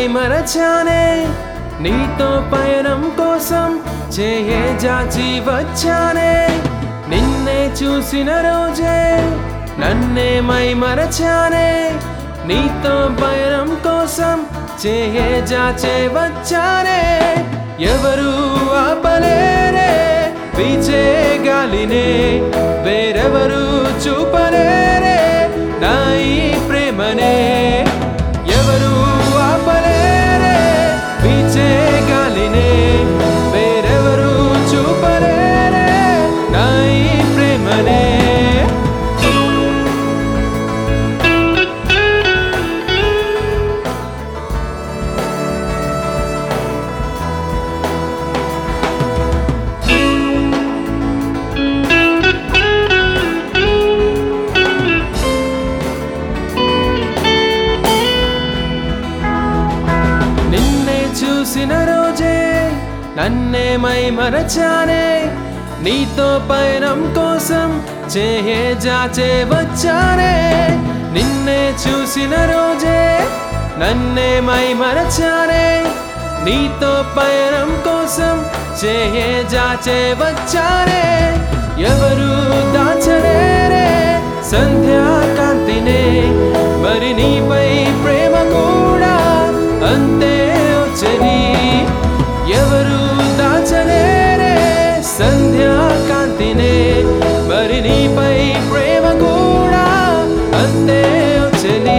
మరచానే నీతో పయనం కోసం చేయే జాచి వచ్చానే నిన్నే చూసిన రోజే నన్నే మై మరచానే నీతో పయనం కోసం చేయే జాచే వచ్చానే ఎవరు ఆపలేరే వీచే గాలినే వేరెవరు చూపలేరే నా ఈ ప్రేమనే ఎవరు ఆపలేరే వీచే గాలినే వేరెవరు చూపలేరే నా ఈ ప్రేమనే నిన్నే చూసిన రోజే నన్నే మై మరచానే నీతో పయనం కోసం చేహే జాచే వచ్చానే నిన్నే చూసిన రోజే నన్నే మై మరచానే నీతో పయనం కోసం చేహే జాచే వచ్చానే ఎవరు దాచలేరే సంధ్యాకాంతినే మరి నీపై ప్రేమ కూడా అంతే వచ్చని ఎవరు దాచలేరే సంధ్యాకాంతినే మరి నీపై ప్రేమ కూడా అంతే వచ్చని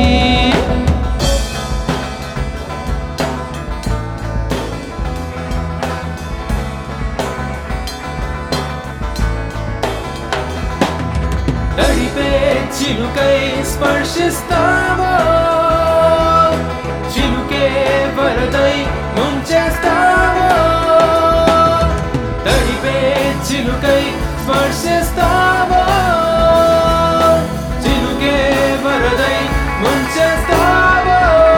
నడిపే చిలుకై స్పర్శిస్తావో చిలుకే వరదై ముంచేస్తావో నడిపే చిలుకై స్పర్శిస్తావో చిలుకే వరదై ముంచేస్తావో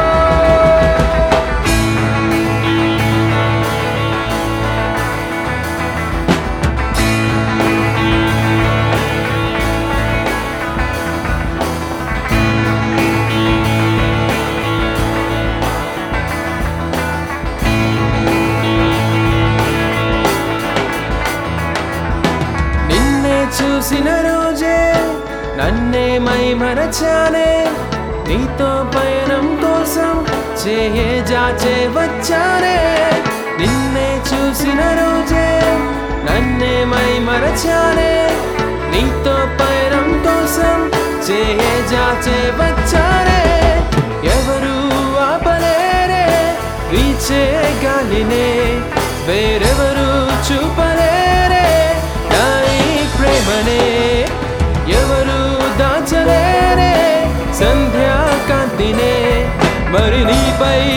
నిన్నే చూసిన రోజే నన్నే మై మరచానే నీతో పయనం కోసం చేయే జాచే వచ్చానే నిన్నే చూసిన రోజే నన్నే మై మరచానే నీతో పయనం కోసం చేయే జాచే వచ్చానే ఎవరు ఆపలేరే వీచే గాలినే వేరెవరు చూపలేరే నా ఈ ప్రేమనే ఎవరు దాచలేరే సంధ్యాకాంతినే మరి నీపై